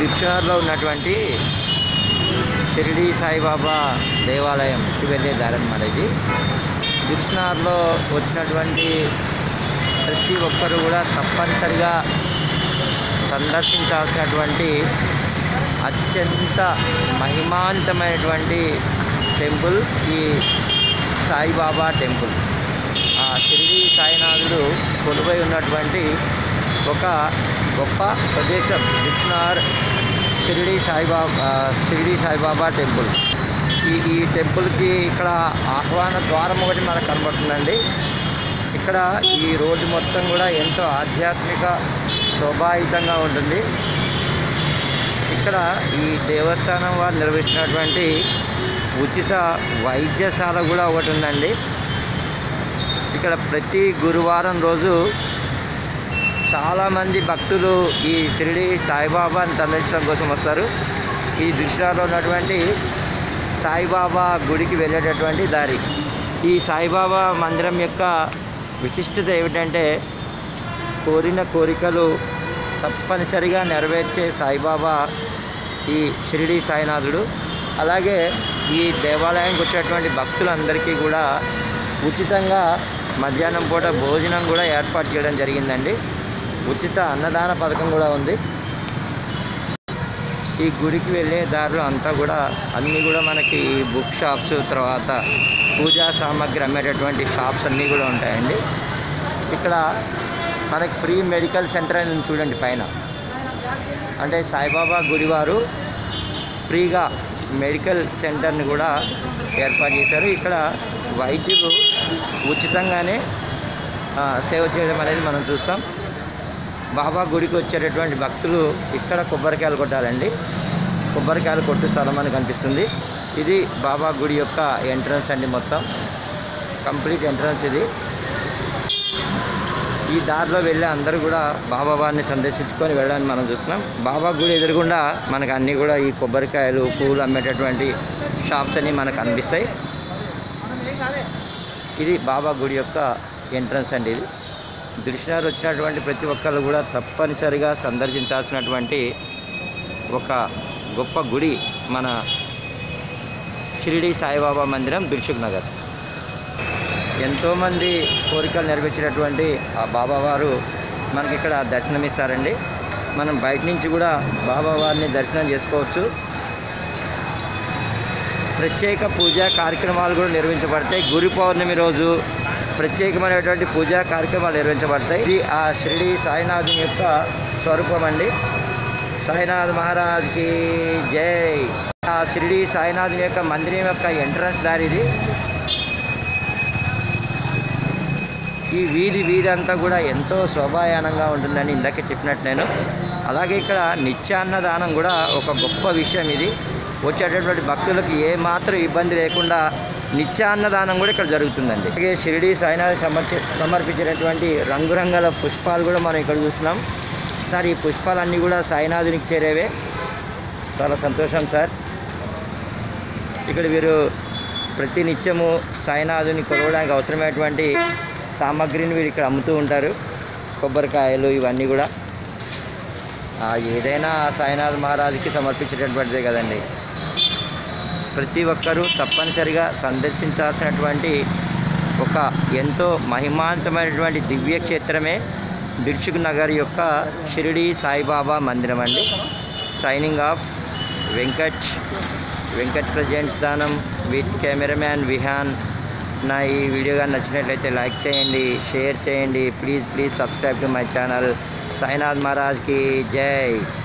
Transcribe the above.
దిర్చార్లో ఉన్నటువంటి షిరిడి సాయిబాబా దేవాలయంకి వెళ్ళే దారి అన్నమాట ఇది దిర్శనార్లో వచ్చినటువంటి ప్రతి ఒక్కరు కూడా తప్పనిసరిగా సందర్శించాల్సినటువంటి అత్యంత మహిమాన్వితమైనటువంటి టెంపుల్ ఈ సాయిబాబా టెంపుల్ ఆ షిరిడి సాయినాథుడు కొలువై ఉన్నటువంటి ఒక గొప్ప ప్రదేశం విష్ణార్ షిరిడి సాయిబాబా షిరిడి సాయిబాబా టెంపుల్ ఈ ఈ టెంపుల్కి ఇక్కడ ఆహ్వాన ద్వారం ఒకటి మనకు కనబడుతుందండి ఇక్కడ ఈ రోడ్డు మొత్తం కూడా ఎంతో ఆధ్యాత్మిక శోభాయుతంగా ఉంటుంది ఇక్కడ ఈ దేవస్థానం వారు నిర్వహించినటువంటి ఉచిత వైద్యశాల కూడా ఒకటి ఉందండి ఇక్కడ ప్రతి గురువారం రోజు చాలామంది భక్తులు ఈ షిరిడి సాయిబాబాని సందర్శించడం కోసం వస్తారు ఈ దృష్టిలో ఉన్నటువంటి సాయిబాబా గుడికి వెళ్ళేటటువంటి దారి ఈ సాయిబాబా మందిరం యొక్క విశిష్టత ఏమిటంటే కోరిన కోరికలు తప్పనిసరిగా నెరవేర్చే సాయిబాబా ఈ షిరిడి సాయినాథుడు అలాగే ఈ దేవాలయానికి వచ్చేటువంటి భక్తులందరికీ కూడా ఉచితంగా మధ్యాహ్నం పూట భోజనం కూడా ఏర్పాటు చేయడం జరిగిందండి ఉచిత అన్నదాన పథకం కూడా ఉంది ఈ గుడికి వెళ్ళే దారిలో అంతా కూడా అన్నీ కూడా మనకి బుక్ షాప్స్ తర్వాత పూజా సామాగ్రి అమ్మేటటువంటి షాప్స్ అన్నీ కూడా ఉంటాయండి ఇక్కడ మనకి ఫ్రీ మెడికల్ సెంటర్ అని ఉంది చూడండి పైన అంటే సాయిబాబా గుడివారు ఫ్రీగా మెడికల్ సెంటర్ని కూడా ఏర్పాటు చేశారు ఇక్కడ వైద్యులు ఉచితంగానే ఆ, సేవ చేయడం అనేది మనం చూస్తాం బాబా గుడికి వచ్చేటటువంటి భక్తులు ఇక్కడ కొబ్బరికాయలు కొట్టాలండి కొబ్బరికాయలు కొట్టు స్థలం అని కనిపిస్తుంది ఇది బాబా గుడి యొక్క ఎంట్రన్స్ అండి మొత్తం కంప్లీట్ ఎంట్రన్స్ ఇది ఈ దారిలో వెళ్ళే అందరూ కూడా బాబా వారిని సందర్శించుకొని వెళ్ళడానికి మనం చూస్తున్నాం బాబా గుడి ఎదురుగుండా మనకు అన్నీ కూడా ఈ కొబ్బరికాయలు పూలు అమ్మేటటువంటి షాప్స్ అన్నీ మనకు అనిపిస్తాయి ఇది బాబా గుడి యొక్క ఎంట్రన్స్ అండి ఇది దృష్టినారు వచ్చినటువంటి ప్రతి ఒక్కరు కూడా తప్పనిసరిగా సందర్శించాల్సినటువంటి ఒక గొప్ప గుడి మన షిరిడి సాయిబాబా మందిరం దిల్సుఖ్ నగర్ ఎంతోమంది కోరికలు నెరవేర్చినటువంటి ఆ బాబా వారు మనకి ఇక్కడ దర్శనమిస్తారండి మనం బయట నుంచి కూడా బాబా వారిని దర్శనం చేసుకోవచ్చు ప్రత్యేక పూజా కార్యక్రమాలు కూడా నిర్వహించబడతాయి గురు పౌర్ణమి రోజు ప్రత్యేకమైనటువంటి పూజా కార్యక్రమాలు నిర్వహించబడతాయి ఇది ఆ షిరిడి సాయినాథుని యొక్క స్వరూపం అండి సాయినాథ్ మహారాజ్కి జై ఆ షిరిడి సాయినాథుని యొక్క మందిరం యొక్క ఎంట్రన్స్ దారి ఇది ఈ వీధి వీధి అంతా కూడా ఎంతో శోభాయానంగా ఉంటుందని ఇందాక చెప్పినట్టు నేను అలాగే ఇక్కడ నిత్యాన్నదానం కూడా ఒక గొప్ప విషయం ఇది వచ్చేటటువంటి భక్తులకు ఏ మాత్రం ఇబ్బంది లేకుండా నిత్యాన్నదానం కూడా ఇక్కడ జరుగుతుందండి అలాగే షిరిడి సాయినాథ్ సమర్పి సమర్పించినటువంటి రంగురంగుల పుష్పాలు కూడా మనం ఇక్కడ చూస్తున్నాం సార్ ఈ పుష్పాలన్నీ కూడా సాయినాథునికి చేరేవే చాలా సంతోషం సార్ ఇక్కడ వీరు ప్రతి నిత్యము సాయినాథుని కొలవడానికి అవసరమైనటువంటి సామాగ్రిని వీరు ఇక్కడ అమ్ముతూ ఉంటారు కొబ్బరికాయలు ఇవన్నీ కూడా ఆ, ఏదైనా సాయినాథ్ మహారాజుకి సమర్పించేటటువంటిదే కదండి ప్రతి ఒక్కరూ తప్పనిసరిగా సందర్శించాల్సినటువంటి ఒక ఎంతో మహిమాంతమైనటువంటి దివ్య క్షేత్రమే దిల్సుఖ్ నగర్ యొక్క షిరిడి సాయిబాబా మందిరం అండి signing off Venkat Venkat presents దానం విత్ కెమెరామ్యాన్ విహాన్ నా ఈ వీడియో కానీ నచ్చినట్లయితే లైక్ చేయండి షేర్ చేయండి please please subscribe to my channel Sainath మహారాజ్కి జై